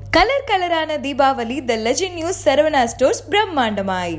Colour கலரான Deepavali the legend news Saravana stores பிரம்மாண்டமாய்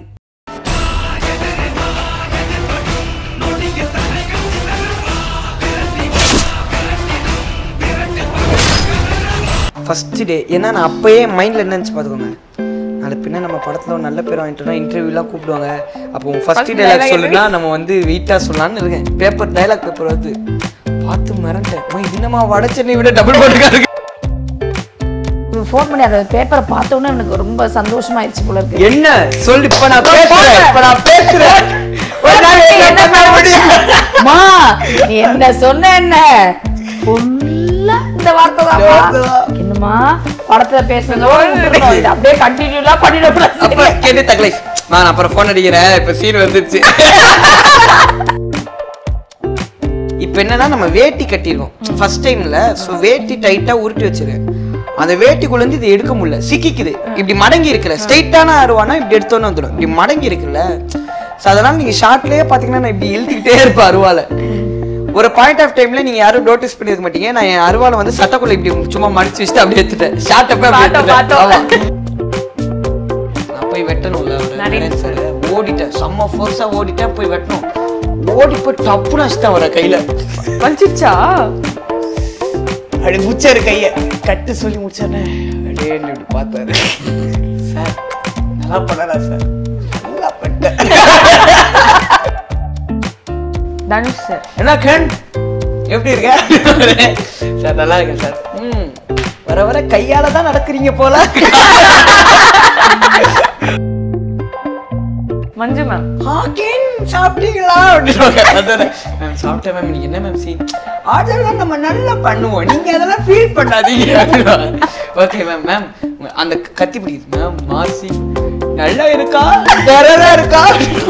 first day ஏன்னா நான் அப்போயே மைண்டில் என்ன நினச்சி பார்த்துக்கோங்க நாளை பின்ன நம்ம படத்தில் ஒரு நல்ல பேர் வாங்கிட்டோம்னா இன்டர்வியூலாம் கூப்பிடுவாங்க அப்போ ஃபஸ்ட்டு டைலாக் சொல்லுனா நம்ம வந்து வெயிட்டாக சொல்லலாம்னு இருக்கேன் பேப்பர் டைலாக் பேப்பர் வந்து பார்த்து மிரண்டேன் அம்மா, இது என்னம்மா வட சென்னை விட டபுள் போட்டுக்கா இருக்கு ஃபோன் பண்ணி அந்த பேப்பரை பார்த்தோன்னே எனக்கு ரொம்ப சந்தோஷமாயிடுச்சு போல இருக்கு என்ன சொல்லு இப்போ நான் பேசுறேன் இப்போ நான் பேசுறேன் ஒரு நாள் என்ன பண்ண முடியும் அம்மா நீ என்ன சொன்ன என்ன ஃபுல்லா இந்த வார்த்தை தான் என்னம்மா படத்துல பேசுனதோ விட்டுறணும். இது அப்படியே கண்டினியூலா அப்ப பண்ணிடக்கூடாது கேட்டு தக்லைஃப் நான் அப்புறம் ஃபோன் அடிக்கிறேன் இப்போ சீன் வந்துருச்சு இப்போ என்னன்னா நம்ம வேட்டி கட்டியிருக்கோம் ஃபர்ஸ்ட் டைம்ல ஸோ வேட்டி டைட்டா உருட்டி வச்சிருக்கேன் அந்த வேட்டிக்குள்ள இருந்து இது எடுக்க முடியல சிக்கிக்குது இப்படி மடங்கி இருக்குல்ல ஸ்ட்ரைட்டான அருவானா இப்படி எடுத்தோன்னு வந்துடும் இப்படி மடங்கி இருக்குல்ல ஸோ அதனால நீங்க ஷார்ட்லயே பாத்தீங்கன்னா நான் இப்படி இழுத்துக்கிட்டே இருப்பேன் அருவால ஒரு பாயிண்ட் ஆஃப் டைம்ல நீங்க யாரும் நோட்டீஸ் பண்ணிருக்க மாட்டீங்க நான் என் அருவால வந்து சட்டக்குள்ள இப்படி சும்மா மடிச்சு வச்சுட்டு அப்படியே எடுத்துட்டேன் ஷார்ட் அப்ப பார்த்தோம், பார்த்தோம். நான் போய் வெட்டணும்ல அவரை. நரேன் சார் ஓடிட்டேன் செம்ம ஃபோர்ஸா ஓடிட்டேன் போய் வெட்டணும் ஓடி போய் டப்புன்னு வச்சுட்டேன் அவரை கையில வலிச்சிச்சா அப்படி முடிச்சாரு கைய கட்டு சொல்லி முடிச்சானே அப்படியே என்னை இப்படி பார்த்தாரு சார் நல்லா பண்ணடா சார் நல்லா பண்ணிட்டேன் தனுஷ் சார் என்ன கண் எப்படி இருக்க சார் நல்லா இருக்கேன் சார் ம் வர வர கையால தான் நடக்கிறீங்க போல மஞ்சு மேம் ஹாக்கின் சாப்பிட்டீங்களா அப்படின்னுவாங்க அதானே மேம் சாப்பிட்டேன் மேம் நீங்க என்ன மேம் சீன் அதெல்லாம் நம்ம நல்லா பண்ணுவோம் நீங்க அதெல்லாம் ஃபீல் பண்ணாதீங்க ஓகே மேம் மேம் அந்த கத்தி பிடிக்குது மேம் மாசி நல்லா இருக்கா டெரரா இருக்கா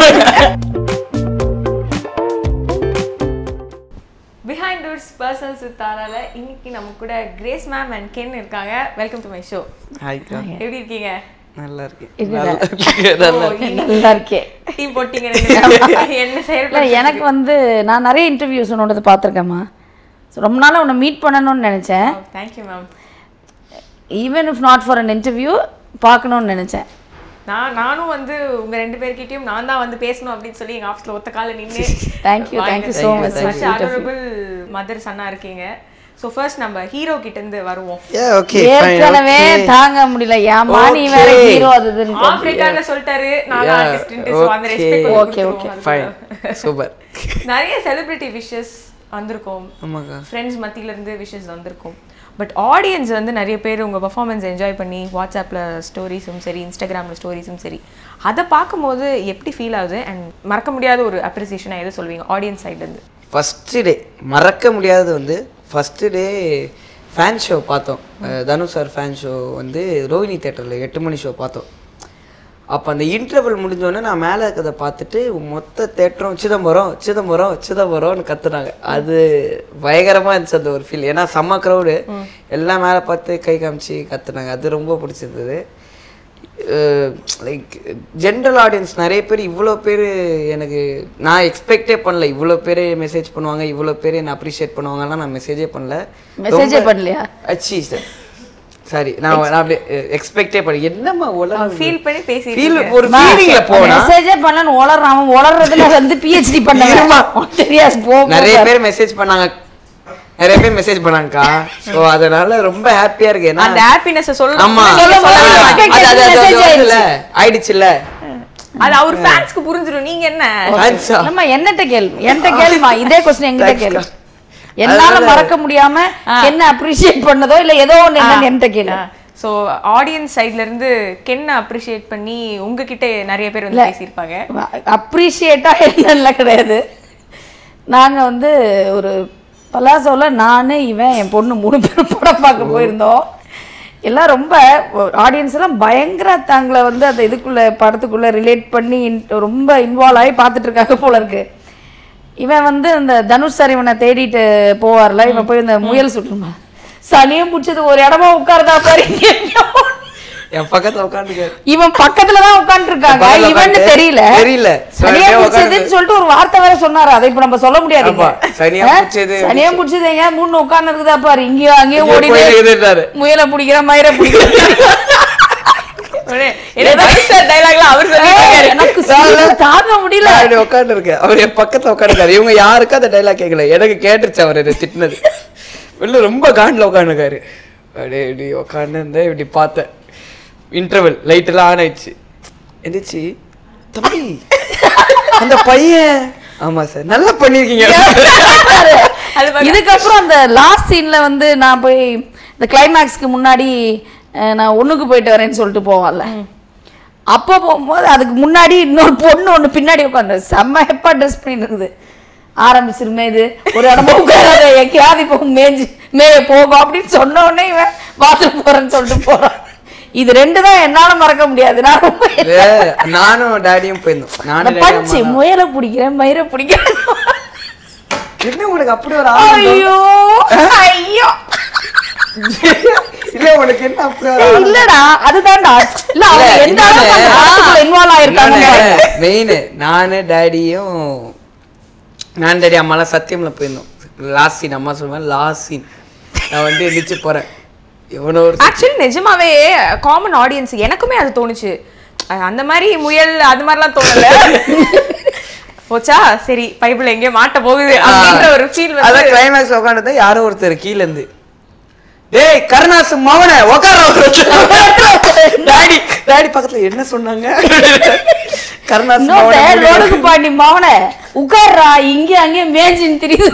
பிஹைண்ட் டோர்ஸ் பர்சன்ஸ் வித்தாரால இன்னைக்கு நம்ம கூட கிரேஸ் மேம் அண்ட் கென் இருக்காங்க வெல்கம் டு மை ஷோ ஹாய்க்கா எப்படி இருக்கீங்க நல்லா இருக்கேன் இல்ல. நல்லா இருக்கேன், நல்லா இருக்கேன். நல்லா இருக்கே டீம் போட்டீங்க ரெண்டு பேரும். என்ன இல்லை செயல்பட எனக்கு வந்து நான் நிறைய இன்டர்வியூஸ் உன்னோடது பார்த்துருக்கேம்மா ஸோ ரொம்ப நாளாக உன்னை மீட் பண்ணணும்னு நினச்சேன் thank you ma'am even if not for an interview பார்க்கணும்னு நினச்சேன் நான் நானும் வந்து உங்க ரெண்டு பேர்கிட்டயும் நான் தான் வந்து பேசணும் அப்படின்னு சொல்லி எங்க ஆஃபீஸ்ல ஒத்த கால நின்று Thank you, thank you so much. Such adorable mother சன்னா இருக்கீங்க ஸோ ஃபர்ஸ்ட் நம்ம ஹீரோ கிட்ட இருந்து வருவோம் Yeah, okay, fine, ஏற்கனவே okay. தாங்க முடியல ஏமா நீ வேற Okay. ஹீரோ அது இதுன்னு ஆப்பிரிக்கால சொல்லிட்டாரு நான் Yeah, ஆர்டிஸ்ட் ஸோ அந்த okay. Respect Okay, okay, Fine. Super. நிறைய செலிபிரிட்டி விஷஸ் வந்திருக்கும் ஆமாக்கா ஃப்ரெண்ட்ஸ் மத்தியில இருந்து விஷஸ் வந்திருக்கும் பட் ஆடியன்ஸ் வந்து நிறைய பேர் உங்கள் பர்ஃபார்மன்ஸ் என்ஜாய் பண்ணி வாட்ஸ்அப்பில் ஸ்டோரிஸும் சரி இன்ஸ்டாகிராமில் ஸ்டோரிஸும் சரி அதை பார்க்கும்போது எப்படி ஃபீல் ஆகுது அண்ட் மறக்க முடியாத ஒரு அப்ரிசியேஷனாக எது சொல்வீங்க ஆடியன்ஸ் சைட்லேருந்து ஃபஸ்ட்டு டே மறக்க முடியாதது வந்து ஃபஸ்ட்டு டே ஃபேன் ஷோ பார்த்தோம் அஹ் தனுஷ் சார் ஃபேன் ஷோ வந்து ரோஹிணி தேட்டரில் எட்டு மணி ஷோ பார்த்தோம் அப்போ அந்த இன்டர்வல் முடிஞ்சோடனே நான் மேலே இருக்கிறத பார்த்துட்டு மொத்த தேட்டரும் சிதம்பரம் சிதம்பரம் சிதம்பரம்னு கத்துனாங்க அது பயங்கரமாக இருந்துச்சு அந்த ஒரு ஃபீல் ஏன்னா செம்ம க்ரௌடு எல்லாம் மேலே பார்த்து கை காமிச்சு கத்துனாங்க அது ரொம்ப பிடிச்சிருந்தது லைக் ஜென்ரல் ஆடியன்ஸ் நிறைய பேர் இவ்வளோ பேர் எனக்கு நான் எக்ஸ்பெக்டே பண்ணல இவ்வளோ பேர் மெசேஜ் பண்ணுவாங்க இவ்வளோ பேர் என்ன அப்ரிஷியேட் பண்ணுவாங்கலாம் நான் மெசேஜே பண்ணல மெசேஜே ரொம்ப- பண்ணலையா அச்சி சார் சாரி நான் நான் அப்படியே எக்ஸ்பெக்டே பண்ண என்னம்மா உலக ஃபீல் பண்ணி பேசி ஃபீல் ஒரு ஃபீலிங்ல போனா மெசேஜே பண்ணலன்னு உளறான் அவன் உளறதுல வந்து பிஹெச்டி இருமா. பண்ண தெரியாது போ போ, நிறைய போ. பேர் மெசேஜ் பண்ணாங்க நிறைய பேர் மெசேஜ் பண்ணாங்கக்கா ஸோ அதனால ரொம்ப ஹாப்பியா இருக்கு ஏன்னா அந்த ஹாப்பினஸ் சொல்லணும் ஆமா சொல்லும் போது அது- expectation அது- அது- அது message வருதுல்ல, ஆயிடுச்சுல்ல அது அவர் ஃபேன்ஸ்க்கு புரிஞ்சிடும் நீங்க என்ன Thanks ஆ. நம்ம என்னட்ட கேள்வி என்கிட்ட கேளுமா இதே கொஸ்டின் என்கிட்ட Thanks கேளு அக்கா. என்னால அதனால- மறக்க முடியாம என்ன அப்ரிஷியேட் பண்ணதோ இல்ல ஏதோ ஒண்ணு என்னன்னு என்கிட்ட கேளு ஸோ ஆடியன்ஸ் சைட்ல இருந்து கென்ன அப்ரிஷியேட் பண்ணி உங்ககிட்ட நிறைய பேர் வந்து பேசியிருப்பாங்க அப்ரிஷியேட்டா என்னெல்லாம் கிடையாது நாங்க வந்து ஒரு பலாசோல நானு இவன் என் பொண்ணு மூணு பேரும் படம் பார்க்க போயிருந்தோம் எல்லாம் ரொம்ப ஆடியன்ஸ் எல்லாம் பயங்கர தாங்களை வந்து அந்த இதுக்குள்ள படத்துக்குள்ள ரிலேட் பண்ணி in- ரொம்ப இன்வால்வ் ஆகி பார்த்துட்டு இருக்காங்க போல இருக்கு இவன் வந்து இந்த தனுஷ் சார் இவனை தேடிட்டு போவார்ல இவன் போய் இந்த முயல் சுட்டுருமா சனியும் பிடிச்சது ஒரு இடமா உட்கார்ந்தா பாரு என் பக்கத்துல உட்காந்துருக்காரு இவன் பக்கத்துல தான் உட்காந்துருக்காங்க பக்கத்துல இவன்னு உட்கார்ந்து- தெரியல தெரியல. சனியா அப்படியே பிடிச்சதுன்னு உட்கார்ந்து- சொல்லிட்டு ஒரு வார்த்தை வேற சொன்னாரு அதை இப்ப நம்ம சொல்ல முடியாது ஆமா, சனியா பிடிச்சது சனியா பிடிச்சது எங்க மூணு உட்கார்ந்து இருக்குதா பாரு இங்கேயோ அங்கேயோ இங்கேயோ ஓடி போயிருக்குதுன்றாரு. முயலை பிடிக்கிற மயிரை பிடிக்கிற டைலாக்லாம் அவர் சொல்லியிருக்காரு எனக்கு சொல்ல தாங்க முடியல நான் இப்படி உட்காந்துருக்கேன் அவர் என் பக்கத்துல உட்காந்துருக்காரு இவங்க யாருக்கும் அந்த டைலாக் கேட்கல எனக்கு கேட்டுருச்சு அவர் என்னை திட்டினது வெளில ரொம்ப காண்டில் உட்காந்துருக்காரு அப்படியே இப்படி உட்காந்து இருந்தேன் இப்படி பார்த்தேன் இன்டர்வல் லைட் எல்லாம் ஆன் ஆயிடுச்சு எந்திரிச்சு தம்பி அந்த பையன் ஆமா சார் நல்லா பண்ணிருக்கீங்க இதுக்கப்புறம் அந்த லாஸ்ட் சீன்ல வந்து நான் போய் இந்த கிளைமேக்ஸ்க்கு முன்னாடி அஹ், நான் ஒண்ணுக்கு போயிட்டு வரேன்னு சொல்லிட்டு போவான்ல அப்போ போகும்போது அதுக்கு முன்னாடி இன்னொரு பொண்ணு ஒண்ணு பின்னாடி உட்காந்து செம்ம ஹெப்பா ட்ரெஸ் பண்ணிட்டு இருக்குது ஆரம்பிச்சிருமே இது ஒரு இடமா உட்காராத எங்கேயாவது இப்போ மேய்ஞ்சு மேய போகும் அப்படின்னு சொன்ன உடனே இவன் பாத்ரூம் போறேன்னு சொல்லிட்டு போறான் இது ரெண்டு தான் என்னால மறக்க முடியாது நான் ரொம்ப இது நானும் டேடியும் போயிருந்தோம் அந்த நானும் daddy பஞ்சு அம்மா முயலை பிடிக்கிறேன் மயிரை பிடிக்கிறேன் தான். என்ன உனக்கு அப்படி ஒரு ஆனந்தம்? ஐயோ ஐயோ இல்ல உனக்கு என்ன அப்படி ஒரு ஏய், இல்லடா அதுதான்டா இல்ல அவங்க இல்ல, எந்த அளவுக்கு அந்த படத்துக்குள்ள இன்வால்வ் ஆயிருக்காங்க மெயின் நானு டேடியும் நான் டேடி அம்மாலாம் சத்தியம்ல போயிருந்தோம் லாஸ்ட் சீன் அம்மா சொல்லுவேன் லாஸ்ட் சீன் நான் வந்து எந்திரிச்சு போறேன் எவனோ ஒரு ஆக்சுவலி நிஜமாவே காமன் ஆடியன்ஸ் எனக்குமே அது தோணுச்சு அஹ் அந்த மாதிரி முயல் அது மாதிரிலாம் தோணல போச்சா சரி பைபிள் எங்கேயோ மாட்ட போகுது அப்படின்ற ஒரு ஃபீல் அதான் வந்து கிளைமேக்ஸ் உட்காந்துட்டு யாரோ ஒருத்தர் கீழ இருந்து டேய் கருணாசு மவன உட்கார டாடி டாடி பக்கத்துல என்ன சொன்னாங்க கருணாசு இன்னொருத்த மவன ரோடுக்கு பாண்டி மவனே உட்கார்றா இங்க அங்கே மேஞ்சின்னு தெரியுது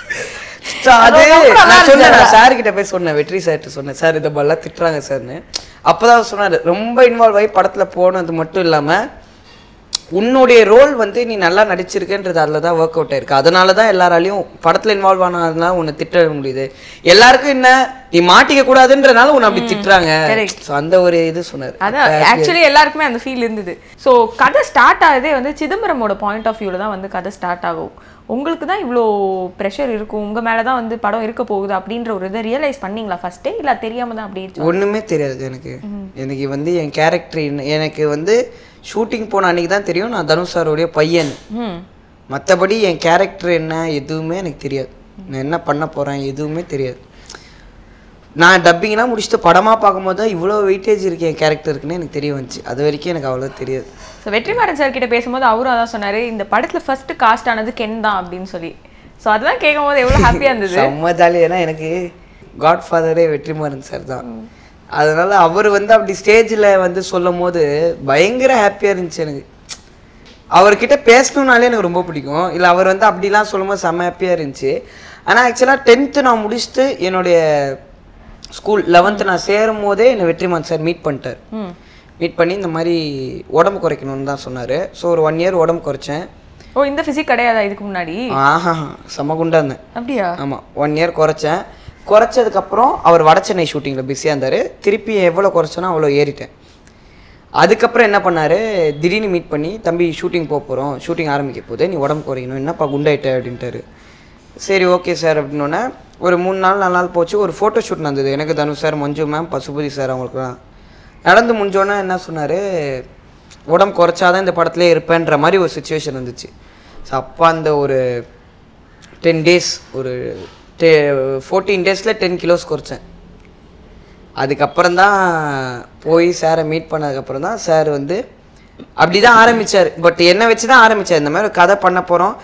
அது ரொம்ப நல்லா நான் சொன்னேன் இருந்துச்சு. நான் சார் கிட்ட போய் சொன்னேன் வெற்றி சார்கிட்ட சொன்னேன் சார் இதை மாதிரிலாம் திட்டுறாங்க சார்னு அப்பதான் அவர் சொன்னாரு ரொம்ப இன்வால்வ் ஆகி படத்துல போனது மட்டும் இல்லாம உன்னுடைய ரோல் வந்து நீ நல்லா நடிச்சிருக்கன்றது அதில் தான் ஒர்க் அவுட் ஆயிருக்கு அதனால தான் எல்லாராலையும் படத்துல இன்வால்வ் ஆனதுனால உன்னை திட்ட முடியுது எல்லாருக்கும் என்ன நீ மாட்டிக்க கூடாதுன்றனால உன்னை அப்படி திட்டுறாங்க ஸோ அந்த ஒரு இது சொன்னார் அதான் ஆக்சுவலி எல்லாருக்குமே அந்த ஃபீல் இருந்தது ஸோ கதை ஸ்டார்ட் ஆகுதே வந்து சிதம்பரமோட பாயிண்ட் ஆஃப் வியூவில் தான் வந்து கதை ஸ்டார்ட் ஆகும் உங்களுக்கு தான் இவ்வளோ ப்ரெஷர் இருக்கும் உங்கள் மேலே தான் வந்து படம் இருக்க போகுது அப்படின்ற ஒரு இதை ரியலைஸ் பண்ணீங்களா ஃபர்ஸ்டே இல்லை தெரியாம தான் அப்படி இருந்துச்சா? ஒண்ணுமே தெரியாது எனக்கு எனக்கு வந்து என் கேரக்டர் எனக்கு வந்து ஷூட்டிங் போன அன்னைக்கு தான் தெரியும் நான் தனுஷ் சாரோடைய பையன் ம் மற்றபடி என் கேரக்டர் என்ன எதுவுமே எனக்கு தெரியாது நான் என்ன பண்ண போகிறேன் எதுவுமே தெரியாது நான் டப்பிங்லாம் முடிச்சுட்டு படமாக பார்க்கும்போது தான் இவ்வளோ வெயிட்டேஜ் இருக்கு என் கேரக்டருக்குன்னு எனக்கு தெரிய வந்துச்சு அது வரைக்கும் எனக்கு அவ்வளோ தெரியாது ஸோ வெற்றிமாறன் சார் கிட்ட பேசும்போது அவரும் அதான் சொன்னாரு இந்த படத்துல ஃபர்ஸ்ட் காஸ்ட் ஆனது கென் தான் அப்படின்னு சொல்லி ஸோ அதெல்லாம் கேட்கும்போது எவ்வளோ ஹாப்பியாக இருந்தது செம்ம ஜாலி ஏன்னா எனக்கு காட் ஃபாதரே வெற்றிமாறன் சார் தான் அதனால அவர் வந்து அப்படி ஸ்டேஜில் வந்து சொல்லும் போது பயங்கர ஹாப்பியாக இருந்துச்சு எனக்கு அவர்கிட்ட பேசணும்னாலே எனக்கு ரொம்ப பிடிக்கும் இல்லை அவர் வந்து அப்படிலாம் சொல்லும்போது செம்ம ஹாப்பியாக இருந்துச்சு ஆனால் ஆக்சுவலாக டென்த்து நான் முடிச்சுட்டு என்னுடைய ஸ்கூல் லெவன்த்து நான் சேரும் போதே என்னை வெற்றிமாறன் சார் மீட் பண்ணிட்டார் மீட் பண்ணி இந்த மாதிரி உடம்பு குறைக்கணும்னு தான் சொன்னார் ஸோ ஒரு ஒன் இயர் உடம்பு குறைச்சேன் ஓ இந்த ஃபிசிக் கிடையாதா இதுக்கு முன்னாடி ஆஹா செம்ம குண்டா இருந்தேன் அப்படியா ஆமாம் ஒன் இயர் குறைச்சேன் குறைச்சதுக்கப்புறம் அவர் வட சென்னை ஷூட்டிங்கில் பிஸியாக இருந்தார் திருப்பி எவ்வளோ குறைச்சனோ அவ்வளோ ஏறிட்டேன் அதுக்கப்புறம் என்ன பண்ணார் திடீர்னு மீட் பண்ணி தம்பி ஷூட்டிங் போக போகிறோம் ஷூட்டிங் ஆரம்பிக்க போகுது நீ உடம்பு குறையணும் என்னப்பா குண்டாயிட்ட அப்படின்ட்டாரு சரி ஓகே சார் அப்படின்னோடனே ஒரு மூணு நாள் நாலு நாள் போச்சு ஒரு ஃபோட்டோ ஷூட் நடந்தது எனக்கு Dhanush sir Manju ma'am Pasupathi sir அவங்களுக்குலாம் நடந்து முடிஞ்சோன்னே என்ன சொன்னார் உடம்பு குறைச்சாதான் இந்த படத்துலேயே இருப்பேன்ற மாதிரி ஒரு சுச்சுவேஷன் இருந்துச்சு ஸோ அப்போ அந்த ஒரு டென் டேஸ் ஒரு டே ஃபோர்டீன் டேஸில் டென் கிலோஸ் குறைச்சேன் அதுக்கப்புறம் தான் போய் சாரை மீட் பண்ணதுக்கப்புறம் தான் சார் வந்து அப்படி தான் ஆரம்பித்தார் பட் என்னை வச்சு தான் ஆரம்பித்தார் இந்த மாதிரி ஒரு கதை பண்ண போகிறோம்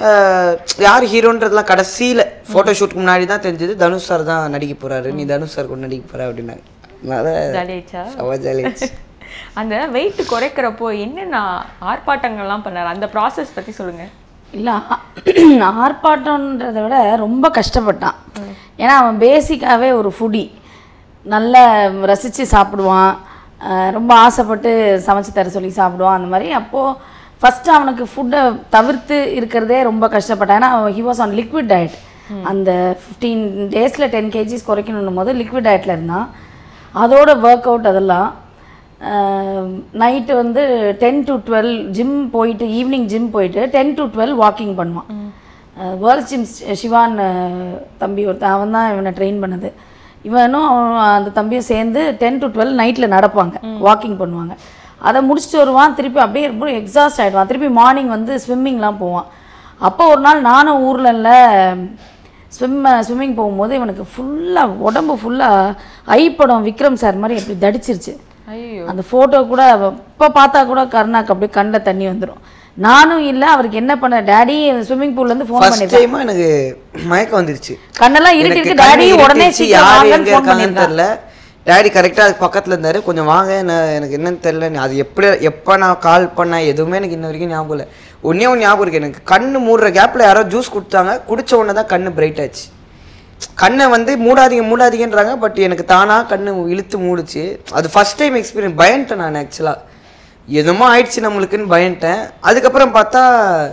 யார் ஹீரோன்றதுலாம் கடைசியில் ஃபோட்டோ ஷூட்டுக்கு முன்னாடி தான் தெரிஞ்சது தனுஷ் சார் தான் நடிக்க போகிறாரு நீ தனுஷ் சார் கூட நடிக்க போகிற அப்படின்னாங்க அதனால ஜாலியாச்சா செம ஜாலி ஆயிடுச்சு. அந்த வெயிட் குறைக்கிறப்போ என்னென்ன ஆர்ப்பாட்டங்கள்லாம் பண்ணாரு அந்த ப்ராசஸ் பத்தி சொல்லுங்க இல்லை ஆர்ப்பாட்டன்றதை விட ரொம்ப கஷ்டப்பட்டான் ஏன்னா அவன் பேசிக்காகவே ஒரு ஃபுடி நல்லா ரசித்து சாப்பிடுவான் அஹ் ரொம்ப ஆசைப்பட்டு சமைச்சு தர சொல்லி சாப்பிடுவான் அந்த மாதிரி அப்போது ஃபஸ்ட்டு அவனுக்கு ஃபுட்டை தவிர்த்து இருக்கிறதே ரொம்ப கஷ்டப்பட்டான் ஏன்னா he was on liquid diet அந்த ஃபிஃப்டீன் டேஸில் டென் கேஜிஸ் குறைக்கணும் போது லிக்விட் டயட்டில் இருந்தான் அதோட ஒர்க் அவுட் அதெல்லாம் நைட்டு வந்து டென் டு டுவெல் ஜிம் போயிட்டு ஈவினிங் ஜிம் போயிட்டு டென் டு டுவெல் வாக்கிங் பண்ணுவான் வேர்ல்ட் ஜிம் சிவான் அஹ், தம்பி ஒருத்தன் அவன் தான் இவனை ட்ரெயின் பண்ணது இவனும் அவன் அந்த தம்பியும் சேர்ந்து டென் டு டுவெல் நைட்டில் நடப்பாங்க வாக்கிங் பண்ணுவாங்க அதை முடிச்சுட்டு வருவான் திருப்பி அப்படியே ரொம்ப எக்ஸாஸ்ட் ஆகிடுவான் திருப்பி மார்னிங் வந்து ஸ்விம்மிங்லாம் போவான் அப்போ ஒரு நாள் நானும் ஊரில் இல்லை ஸ்விம் ஸ்விம்மிங் போகும்போது இவனுக்கு ஃபுல்லாக உடம்பு ஃபுல்லாக ஐ படம் விக்ரம் சார் மாதிரி அப்படி தடிச்சிருச்சு ஐயோ அந்த ஃபோட்டோ கூட இப்போ பார்த்தா கூட கருணாக்கு அப்படியே கண்ணில் தண்ணி வந்துடும் நானும் இல்லை அவருக்கு என்ன பண்ண டேடி ஸ்விம்மிங் பூல்லேருந்து ஃபோன் ஃபர்ஸ்ட் பண்ணிருக்கேன் டைமா எனக்கு மயக்கம் வந்துருச்சு கண்ணெல்லாம் எனக்கு இருட்டிருக்கு கண்ணு டாடி உடனே இருட்டிச்சு, சீக்கிரம் யாரு வாங்கன்னு எங்க ஃபோன் இருக்காங்கன்னு பண்ணிருக்கான் தெரியல டாடி கரெக்டாக அது பக்கத்துல இருந்தாரு கொஞ்சம் வாங்க நான் எனக்கு என்னன்னு தெரியல அது எப்படி எப்போ நான் கால் பண்ணேன் எதுவுமே எனக்கு இன்ன வரைக்கும் ஞாபகம் இல்லை ஒன்றே ஒன்று ஞாபகம் இருக்கு எனக்கு கண்ணு மூடுற கேப்பில் யாரோ ஜூஸ் கொடுத்தாங்க குடிச்ச உடனே தான் கண்ணு பிரைட் ஆச்சு கண்ணை வந்து மூடாதீங்க மூடாதீங்கன்றாங்க பட் எனக்கு தானா கண்ணு இழுத்து மூடுச்சு அது ஃபர்ஸ்ட் டைம் எக்ஸ்பீரியன்ஸ் பயன்ட்டேன் நான் ஆக்சுவலாக எதுமோ ஆயிடுச்சு நம்மளுக்குன்னு பயன்ட்டேன் அதுக்கப்புறம் பார்த்தா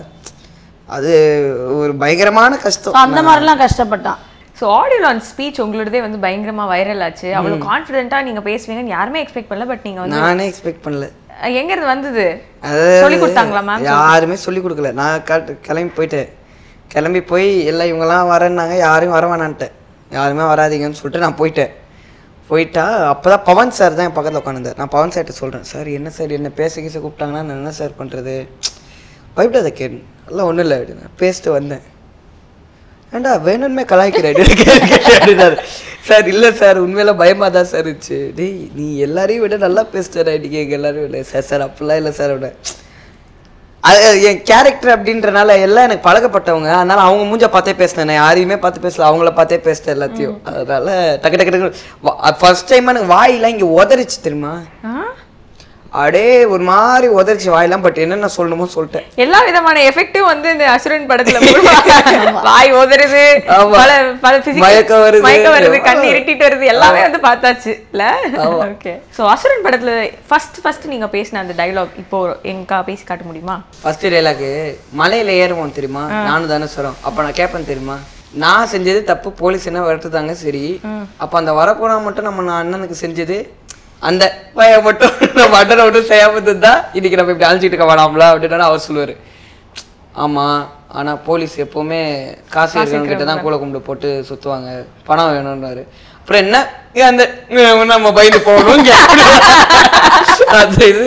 அது ஒரு பயங்கரமான So, கஷ்டம் அந்த மாதிரிலாம் கஷ்டப்பட்டான் ஸோ ஆடியோ லான்ச் ஸ்பீச் உங்களோடதே வந்து பயங்கரமா வைரல் ஆச்சு அவ்வளோ கான்ஃபிடென்ட்டாக நீங்க பேசுவீங்கன்னு யாருமே எக்ஸ்பெக்ட் பண்ணல பட் நீங்க வந்து நானே எக்ஸ்பெக்ட் பண்ணல அஹ், எங்க இருந்து வந்தது அதாவது சொல்லி கொடுத்தாங்களா மேம் யாருமே சொல்லி கொடுக்கல நான் காட்டு கிளம்பி போயிட்டேன் கிளம்பி போய் எல்லாம் இவங்கெல்லாம் வரேன்னாங்க யாரும் வர வேணான்ட்டேன் யாருமே வராதீங்கன்னு சொல்லிட்டு நான் போயிட்டேன் போயிட்டா அப்பதான் பவன் சார் தான் என் பக்கத்தில் உட்காந்துருந்தார் நான் பவன் சார்கிட்ட சொல்கிறேன் சார் என்ன சார் என்ன பேச கீச கூப்பிட்டாங்கன்னா நான் என்ன சார் பண்ணுறது பயப்படாத கேடு எல்லாம் ஒன்றும் இல்லை அப்படின்னு பேசிட்டு வந்தேன் ஏண்டா வேணும்னே கலாய்க்கிறேன் அப்படின்னாரு சார் இல்லை சார் உண்மையில பயமாக தான் சார் இருந்துச்சு டேய் நீ எல்லாரையும் விட நல்லா பேசுகிற இன்னைக்கு எங்கள் எல்லாரையும் விட சார் சார் அப்படிலாம் இல்லை சார் விட அது என் கேரக்டர் அப்படின்றனால எல்லாம் எனக்கு பழக்கப்பட்டவங்க அதனால அவங்க மூஞ்ச பார்த்தே பேசினேன் நான் யாரையுமே பார்த்து பேசல அவங்கள பார்த்தே பேசிட்டேன் எல்லாத்தையும் அதனால டக்கு டக்கு டக்கு ஃபர்ஸ்ட் டைம் எனக்கு வாயெல்லாம் இங்கே உதறிச்சு தெரியுமா அடே ஒரு மாதிரி உதறிச்சு வாயெல்லாம் பட் என்னென்ன சொல்லணுமோ சொல்லிட்டேன் எல்லா விதமான எஃபெக்டும் வந்து இந்த அசுரன் படத்துல போடுவாங்க. வாய் உதறுது ஆமா. பல பல physical- மயக்கம் வருது. மயக்கம் வருது கண் ஆமா. இருட்டிட்டு வருது எல்லாமே வந்து பார்த்தாச்சு இல்ல ஆமா. ஓகே சோ அசுரன் படத்துல ஃபர்ஸ்ட் ஃபர்ஸ்ட் நீங்க பேசின அந்த டயலாக் இப்போ எங்கா பேசி காட்ட முடியுமா ஃபர்ஸ்ட் டைலாக்கு மலையில ஏறுவோம் தெரியுமா நானும் தானே சொல்றோம் அப்ப நான் கேட்பேன் தெரியுமா நான் செஞ்சது தப்பு போலீஸ் என்ன வரட்டுதாங்க சரி அப்ப அந்த வரக்கூடா மட்டும் நம்ம நான் அண்ணனுக்கு செஞ்சது அந்த பைய மட்டும் நம்ம அண்ணனை மட்டும் செய்யாம இருந்தா இன்னைக்கு நம்ம இப்படி அழிச்சிட்டு இருக்க வேணாம்ல அப்படின்னு அவர் சொல்லுவாரு ஆமா ஆனா போலீஸ் எப்பவுமே காசு இருக்கிறவங்க கிட்ட தான் கூட கும்பிட்டு போட்டு சுத்துவாங்க பணம் வேணும்னாரு அப்புறம் என்ன ஏன் அந்த அஹ் நம்ம பயந்து போகணும் அது இது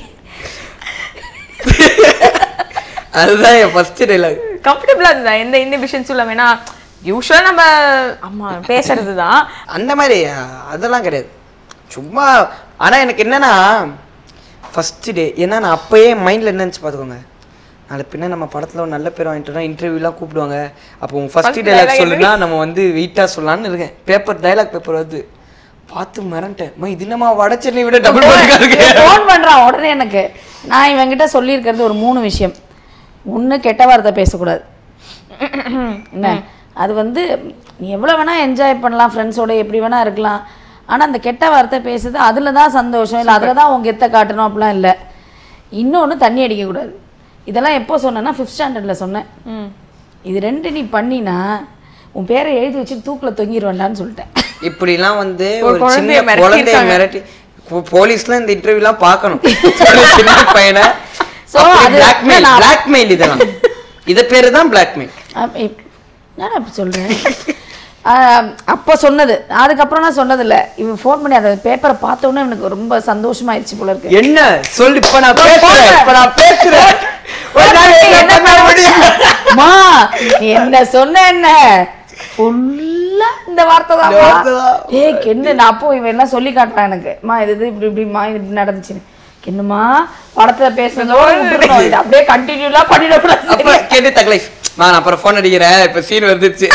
அதுதான் என் ஃபர்ஸ்ட் டைலாக் கம்ஃபர்டபுளா இருந்தா எந்த இன்ஹிபிஷன்ஸும் இல்லாம ஏன்னா யூஸ்வலா நம்ம ஆமா பேசுறது தான் அந்த மாதிரி அஹ், அதெல்லாம் கிடையாது சும்மா ஆனா எனக்கு என்னன்னா ஃபர்ஸ்ட் டே ஏன்னா நான் அப்பயே மைண்ட்ல என்ன நினச்சி பார்த்துக்கோங்க நாளை பின்ன நம்ம படத்துல ஒரு நல்ல பேர் வாங்கிட்டோம்னா இன்டர்வியூலாம் கூப்பிடுவாங்க அப்போ உங்க ஃபர்ஸ்ட் First டைலாக் dialogue சொல்லுனா நம்ம வந்து வெயிட்டாக சொல்லலாம்னு இருக்கேன் பேப்பர் டைலாக் பேப்பர் வந்து பார்த்து மிரண்டேன் அம்மா, இது என்னம்மா வட சென்னை விட டபுள் இருக்கு ஃபோன் பண்றான் உடனே எனக்கு நான் இவன்கிட்ட சொல்லியிருக்கிறது ஒரு மூணு விஷயம் ஒண்ணு கெட்ட வார்த்தை பேசக்கூடாது என்ன அது வந்து நீ எவ்வளோ வேணா என்ஜாய் பண்ணலாம் ஃப்ரெண்ட்ஸோட எப்படி வேணா இருக்கலாம் ஆனா அந்த கெட்ட வார்த்தை பேசுறது அதுல தான் சந்தோஷம் இல்லை அதில் தான் உங்க எத்த காட்டணும் அப்படிலாம் இல்லை இன்னொன்னு தண்ணி அடிக்கக்கூடாது இதெல்லாம் எப்போ சொன்னேன்னா ஃபிஃப்த் ஸ்டாண்டர்டில் சொன்னேன் இது ரெண்டு நீ பண்ணினா உன் பேரை எழுதி வச்சுட்டு தூக்கில் தொங்கிடுவேண்டான்னு சொல்லிட்டேன் இப்படிலாம் வந்து ஒரு ஒரு குழந்தைய சின்ன குழந்தைய மிரட்டியிருக்காங்க. மிரட்டி போ- போலீஸ்லாம் இந்த இன்டர்வியூலாம் பார்க்கணும் ஒரு சின்ன பையனை So, அது பிளாக்மெயில் நான்- பிளாக்மெயில் இதெல்லாம் இத பேரு தான் பிளாக்மெயில் அப்ப இப்- என்னடா இப்படி சொல்கிறேன் அப்போ சொன்னது அதுக்கப்புறம் நான் சொன்னதில்ல இவன் ஃபோன் பண்ணி அந்த பேப்பரை பார்த்த உடனே எனக்கு ரொம்ப சந்தோஷமாயிருச்சு போல இருக்கு என்ன சொல்லு இப்ப நான் பேசுறேன் இப்ப நான் பேசுறேன் ஒரு நாள் என்ன பண்ண முடியும் மா நீ என்ன சொன்ன என்ன ஃபுல்லா இந்த வார்த்தை இந்த தான் வார்த்தை தான். ஏய் கென்னு நான் அப்போ இவன் என்ன சொல்லி காட்டுறான் எனக்கு மா இது இது இப்படி இப்படிமா இது இப்படி நடந்துச்சு என்னம்மா படத்துல பேசுனதோட விட்டுறணும் இது அப்படியே கண்டினியூலாம் பண்ணிடக்கூடாது அப்ப கேட்டு தக்கலை நான் அப்புறம் ஃபோன் அடிக்கிறேன் இப்ப சீன் வந்துருச்சு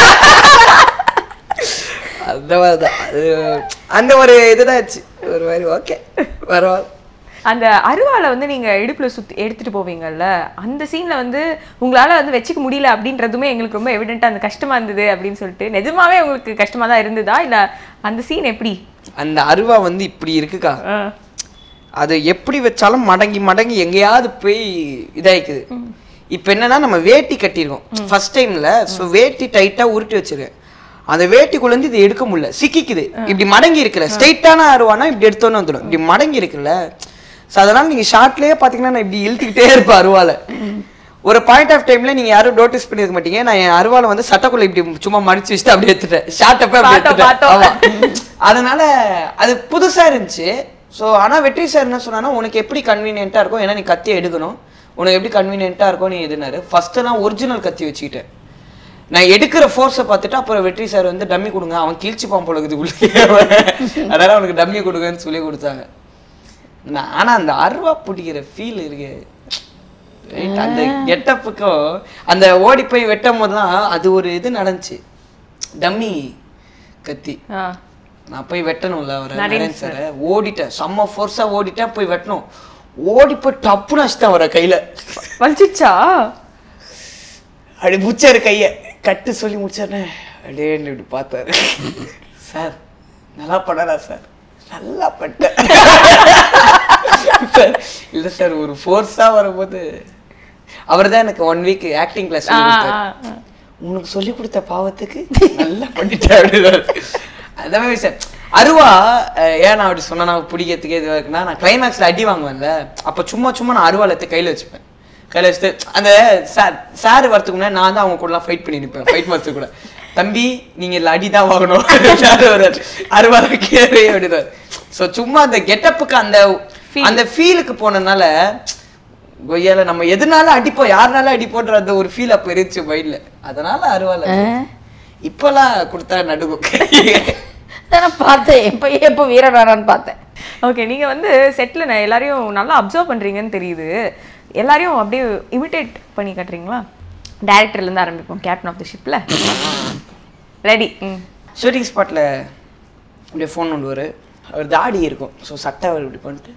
அந்த மாதிரி தான் அது அந்த ஒரு இதுதான் ஆச்சு ஒரு மாதிரி ஓகே பரவாயில்ல அந்த அருவாளை வந்து நீங்க இடுப்புல சுத்தி எடுத்துட்டு போவீங்கல்ல அந்த சீன்ல வந்து உங்களால வந்து வச்சுக்க முடியல அப்படின்றதுமே எங்களுக்கு ரொம்ப எவிடென்ட்டா அந்த கஷ்டமா இருந்தது அப்படின்னு சொல்லிட்டு நிஜமாவே உங்களுக்கு கஷ்டமா தான் இருந்ததா இல்ல அந்த சீன் எப்படி அந்த அருவா வந்து இப்படி இருக்குக்கா ஆ. அது எப்படி வச்சாலும் மடங்கி மடங்கி எங்கேயாவது போய் இதாயிக்குது இப்போ என்னன்னா நம்ம வேட்டி கட்டியிருக்கோம் ஃபர்ஸ்ட் டைம்ல ஸோ வேட்டி டைட்டா உருட்டி வச்சிருக்கேன் அந்த வேட்டிக்குள்ள இருந்து இது எடுக்க முடியல சிக்கிக்குது இப்படி மடங்கி இருக்குல்ல ஸ்ட்ரைட்டான அருவானா இப்படி எடுத்தோன்னு வந்துடும் இப்படி மடங்கி இருக்குல்ல ஸோ அதனால நீங்க ஷார்ட்லயே பாத்தீங்கன்னா நான் இப்படி இழுத்துக்கிட்டே இருப்பேன் அருவால ஒரு பாயிண்ட் ஆஃப் டைம்ல நீங்க யாரும் நோட்டீஸ் பண்ணிருக்க மாட்டீங்க நான் என் அருவாலை வந்து சட்டக்குள்ள இப்படி சும்மா மடிச்சு வச்சுட்டு அப்படியே எடுத்துட்டேன் ஷார்ட் அப்ப அப்படியே பார்த்தோம், எடுத்துட்டேன் பார்த்தோம். ஆமா. அதனால அது புதுசா இருந்துச்சு ஸோ ஆனா வெற்றி சார் என்ன சொன்னான்னா உனக்கு எப்படி கன்வீனியன்ட்டா இருக்கும் ஏன்னா நீ கத்தி எடுக்கணும் உனக்கு எப்படி கன்வீனியன்ட்டா இருக்கும் நீ எதுனாரு ஃபர்ஸ்ட் நான் ஒரிஜினல் கத்தி வச்சுக்கிட்டேன் நான் எடுக்கிற ஃபோர்ஸை பார்த்துட்டு அப்புறம் வெற்றி சார் வந்து டம்மி கொடுங்க அவன் கீழ்ச்சி பாம்பு இருக்குது உள்ளே அதனால அவனுக்கு டம்மி கொடுங்கன்னு சொல்லி கொடுத்தாங்க நான் ஆனா அந்த அருவா பிடிக்கிற ஃபீல் இருக்கு Right? அந்த கெட்டப்புக்கும் அந்த ஓடி போய் வெட்டும் போதுலாம் அது ஒரு இது நடந்துச்சு டம்மி கத்தி ஆ. நான் போய் வெட்டணும்ல அவர் நரேன் நரேன் சார் ஓடிட்டேன் செம்ம ஃபோர்ஸா ஓடிட்டேன் போய் வெட்டணும் ஓடி போய் டப்புன்னு வச்சுட்டேன் அவரை கையில வலிச்சிச்சா அப்படி முடிச்சாரு கைய கட்டு சொல்லி முடிச்சானே அப்படியே என்னை இப்படி பார்த்தாரு சார் நல்லா பண்ணடா சார் நல்லா பட்டேன் சார் இல்ல சார் ஒரு ஃபோர்ஸா வரும்போது அவர் தான் எனக்கு ஒன் வீக் ஆக்டிங் கிளாஸ் சொல்லி கொடுத்தாரு உனக்கு சொல்லி கொடுத்த பாவத்துக்கு நல்லா பண்ணிட்டேன் அப்படின்னாரு அந்த மாதிரி சார் அருவா அஹ், ஏன் நான் அப்படி சொன்னா நான் பிடிக்கிறதுக்கு இதுவாக இருக்குன்னா நான் கிளைமேக்ஸ்ல அடி வாங்குவேன்ல அப்ப சும்மா சும்மா நான் அருவாள் எடுத்து கையில வச்சுப்பேன் கையில வச்சுட்டு அந்த சார் சார் வரதுக்கு முன்னாடி நான் தான் அவங்க கூடலாம் ஃபைட் பண்ணி நிற்பேன் ஃபைட் மாஸ்டர் கூட தம்பி நீங்க இதுல அடி தான் வாங்கணும் சார் வர்றாரு. அருவாள் கேரு அப்படின்னாரு ஸோ சும்மா அந்த கெட்டப்புக்கு அந்த அந்த ஃபீலுக்கு போனனால கொய்யால நம்ம எதுனால அடிப்போம் யாருனால அடிப்போன்ற அந்த ஒரு ஃபீல் அப்ப இருந்துச்சு மைண்ட்ல அதனால அருவால இப்பெல்லாம் கொடுத்தா நடுக்கும் நான் பார்த்தேன் எப்போ எப்போ வீரனாரான்னு பார்த்தேன் ஓகே நீங்க வந்து செட்ல நான் எல்லாரையும் நல்லா அப்சர்வ் பண்றீங்கன்னு தெரியுது எல்லாரையும் அப்படியே இமிட்டேட் பண்ணி காட்டுறீங்களா டைரக்டர்ல இருந்து ஆரம்பிப்போம் கேப்டன் ஆஃப் தி ஷிப்ல ரெடி ம் ஷூட்டிங் ஸ்பாட்ல அப்படியே ஃபோன் கொண்டு அவர் தாடி இருக்கும் ஸோ சட்டை அவர் இப்படி பண்ணிட்டு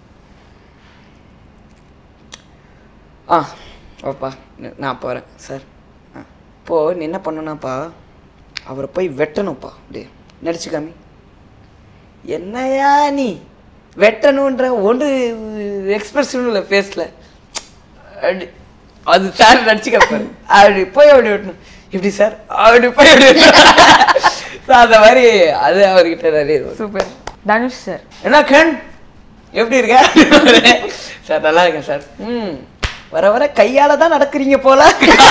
ஆ ஓப்பா ந- நான் போகிறேன் சார் ஆ இப்போது நீ என்ன பண்ணணும்னாப்பா அவரை போய் வெட்டணும்ப்பா அப்படியே நடிச்சு காமி என்னையா நீ வெட்டணுன்ற ஒன்று எக்ஸ்பிரஷன் இல்லை ஃபேஸில் அப்படி அது சார் நடிச்சு கேட்பாரு அப்படி போய் அப்படி வெட்டணும் எப்படி சார் அப்படி போய் அப்படி வெட்டணும். So, அந்த மாதிரி அது அவர்கிட்ட நிறைய இருக்கும். சூப்பர் தனுஷ் சார் என்ன கண் எப்படி இருக்க சார் நல்லா இருக்கேன் சார் ம் வர வர கையால தான் நடக்கிறீங்க போல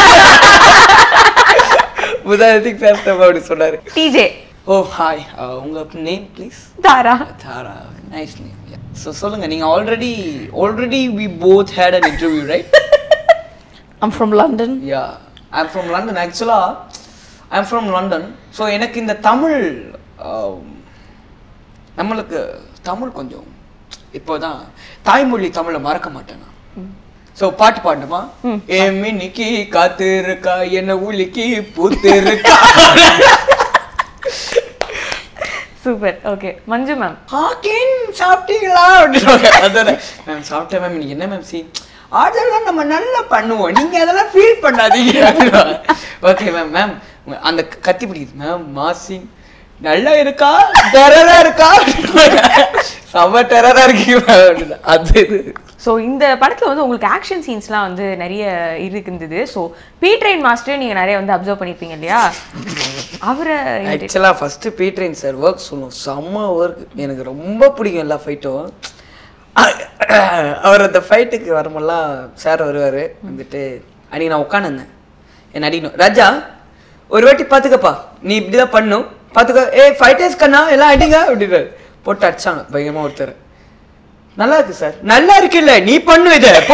உதாரணத்துக்கு பேசுறப்ப அப்படி சொன்னாரு டிஜே ஓ ஹாய் உங்க name please Tara Tara nice name so சொல்லுங்க நீங்க already already we both had an interview right I'm from London yeah I'm from London ஆக்சுவலா ஐம் ஃப்ரம் லண்டன் ஸோ எனக்கு இந்த தமிழ் ஆம், நம்மளுக்கு தமிழ் கொஞ்சம் இப்போதான் தாய்மொழி தமிழை மறக்க மாட்டேன் நான் ஸோ பாட்டு பாடணுமா ஏ மின்னிக்கு காத்து இருக்கா என்ன உலிக்கு பூத்து இருக்கா சூப்பர் ஓகே மஞ்சு மேம் ஹாக்கின் சாப்பிட்டீங்களா அப்படின்னு அதான் மேம் சாப்பிட்டேன் மேம் இன்னைக்கு என்ன மேம் சி அதெல்லாம் நம்ம நல்லா பண்ணுவோம் நீங்க அதெல்லாம் ஃபீல் பண்ணாதீங்க ஓகே மேம் மேம் அந்த க- கத்தி பிடிக்குது மேம் மாசிங் நல்லா இருக்கா டெரரா இருக்கா செம்ம டெரரா இருக்கீங்க ma'am அப்படின்னு. அது இது ஸோ இந்த படத்துல வந்து உங்களுக்கு ஆக்ஷன் சீன்ஸ்லாம் வந்து நிறைய இருந்தது ஸோ பி ட்ரெயின் மாஸ்டர் நீங்க நிறைய வந்து அப்சர்வ் பண்ணிருப்பீங்க இல்லையா அவரை ஆக்சுவலாக ஃபஸ்ட்டு பீட்ரைன் சார் ஒர்க் சொல்லணும் செம்ம ஒர்க் எனக்கு ரொம்ப பிடிக்கும் எல்லா ஃபைட்டும் அவர் அந்த ஃபைட்டுக்கு வரும்போதெல்லாம் சார் வருவார் வந்துட்டு அன்னைக்கு நான் உட்காந்துருந்தேன் என்ன அடிக்கணும் ராஜா ஒரு வாட்டி பார்த்துக்கப்பா நீ இப்படி தான் பண்ணும் பார்த்துக்கோ ஏ ஃபைட்டர்ஸ் கண்ணா எல்லாம் அடிங்க அப்படின்னாரு போட்டு அடிச்சாங்க பயங்கரமா ஒருத்தர் நல்லா இருக்கு சார் நல்லா இருக்குல்ல நீ பண்ணு இதை போ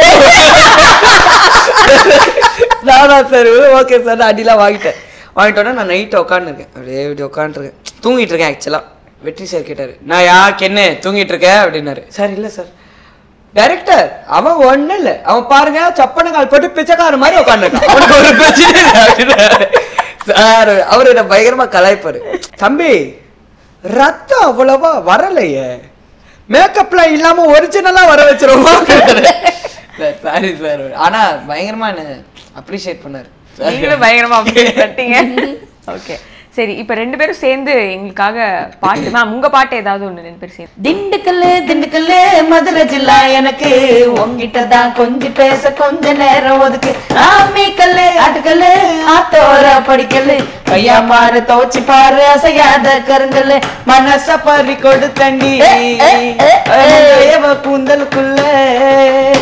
நானா சார் ஓகே சார் நான் அடிலாம் வாங்கிட்டேன் வாங்கிட்டோன்னே நான் நைட்டு உட்காந்துருக்கேன் அப்படியே இப்படி உட்காந்துருக்கேன் தூங்கிட்டு இருக்கேன் ஆக்சுவலாக வெற்றி சார் கேட்டார் நான் யா கென்னு தூங்கிட்டு இருக்கேன் அப்படின்னாரு சார் இல்லை சார் டைரக்டர் அவன் ஒன்றும் இல்லை அவன் பாருங்க சப்பன கால் போட்டு பிச்சைக்கார மாதிரி உட்காந்துருக்கான் அவனுக்கு ஒரு பிரச்சனை இல்லை அப்படின்னாரு. சார் அவர் என்ன பயங்கரமா கலாய்ப்பாரு தம்பி ரத்தம் அவ்வளவா வரலையே மேக்கப்லாம் இல்லாம ஒரிஜினலா வர வச்சிருவோம் சாரி சார் ஆனா பயங்கரமா என்ன அப்ரிஷியேட் பண்ணாரு நீங்களும் பயங்கரமா appreciate பண்ணிட்டீங்க ஓகே சரி இப்போ ரெண்டு பேரும் சேர்ந்து எங்களுக்காக பாட்டு மேம் உங்க பாட்டு ஏதாவது ஒன்று ரெண்டு பேரும் சேர்ந்து திண்டுக்கல்லு திண்டுக்கல்லு மதுரை ஜில்லா எனக்கு உங்ககிட்ட தான் கொஞ்சம் பேச கொஞ்ச நேரம் ஒதுக்கு ஆமி கல்லு ஆட்டுக்கல்லு ஆத்தோர படிக்கல்லு கையா மாறு துவச்சு பாரு அசையாத கருங்கல்லு மனச பறி கொடுத்தண்டி ஏ, ஏ, ஏ, ஏ. கூந்தலுக்குள்ள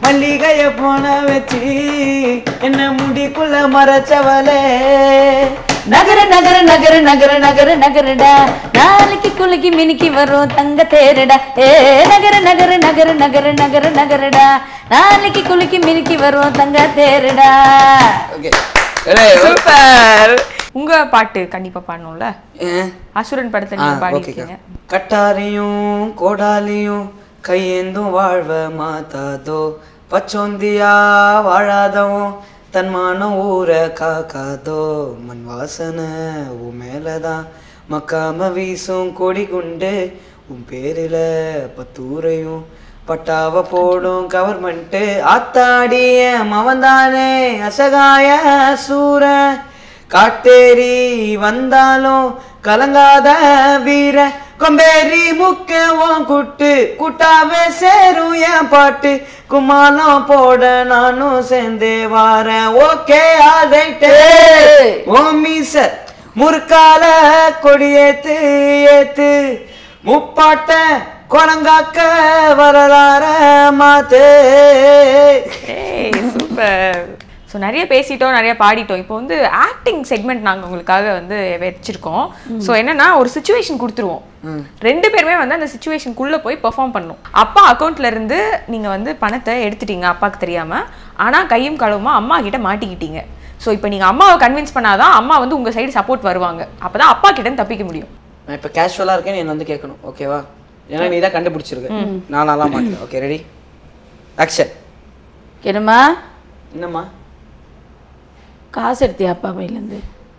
மல்லிகைய போன வச்சு என்ன முடிக்குள்ள மறைச்சவளே நகர நகர நகர நகர நகர நகரடா நாளைக்கு குலுக்கி மினுக்கி வரும் தங்க தேரடா ஏ நகர நகர நகர நகர நகர நகரடா நாளைக்கு குலுக்கி மினுக்கி வரும் தங்க தேரடா ஓகே சூப்பர் உங்க பாட்டு கண்டிப்பா பாடணும்ல அசுரன் படத்தை நீங்க பாடிருக்கீங்க கட்டாரியும் கோடாலியும் கையேந்தும் வாழ்வ மாத்தாதோ பச்சோந்தியா வாழாதவும் தன்மானம் ஊர காக்காதோ மண் வாசனை உன் மேலதான் மக்காம வீசும் கொடி குண்டு உன் பேரில பத்தூரையும் பட்டாவ போடும் கவர்மெண்ட்டு ஆத்தாடிய மவன்தானே அசகாய சூரன் காட்டேரி வந்தாலும் கலங்காத வீர கொம்பேரி முக்க உன் குட்டு குட்டாவே சேரும் என் பாட்டு கும்மாலம் போட நானும் சேர்ந்தே வாரேன் ஓகே ஆல் ரைட்டு ஓ மீச முறுக்கால கொடியேத்து ஏத்து முப்பாட்ட குரங்காக்க வரலாற மாத்து ஏய் சூப்பர் ஸோ நிறைய பேசிட்டோம் நிறைய பாடிட்டோம் இப்போ வந்து ஆக்டிங் செக்மெண்ட் நாங்கள் உங்களுக்காக வந்து வச்சிருக்கோம் ஸோ என்னன்னா ஒரு சுச்சுவேஷன் கொடுத்துருவோம் ரெண்டு பேருமே வந்து அந்த சுச்சுவேஷனுக்குள்ளே போய் பெர்ஃபார்ம் பண்ணணும் அப்பா அக்கௌண்ட்ல இருந்து நீங்கள் வந்து பணத்தை எடுத்துட்டீங்க அப்பாவுக்கு தெரியாம ஆனால் கையும் களவுமா அம்மா கிட்ட மாட்டிக்கிட்டீங்க ஸோ இப்போ நீங்கள் அம்மாவை கன்வின்ஸ் பண்ணாதான் அம்மா வந்து உங்கள் சைடு சப்போர்ட் வருவாங்க அப்போ தான் அப்பா கிட்ட இருந்து தப்பிக்க முடியும் நான் இப்போ கேஷுவலாக இருக்கேன் நீ வந்து கேட்கணும் ஓகேவா ஏன்னா நீ தான் கண்டுபிடிச்சிருக்க நான் நல்லா மாட்டேன் ஓகே ரெடி ஆக்ஷன் என்னம்மா என்னம்மா காசு எடுத்தியா அப்பா பையிலேருந்து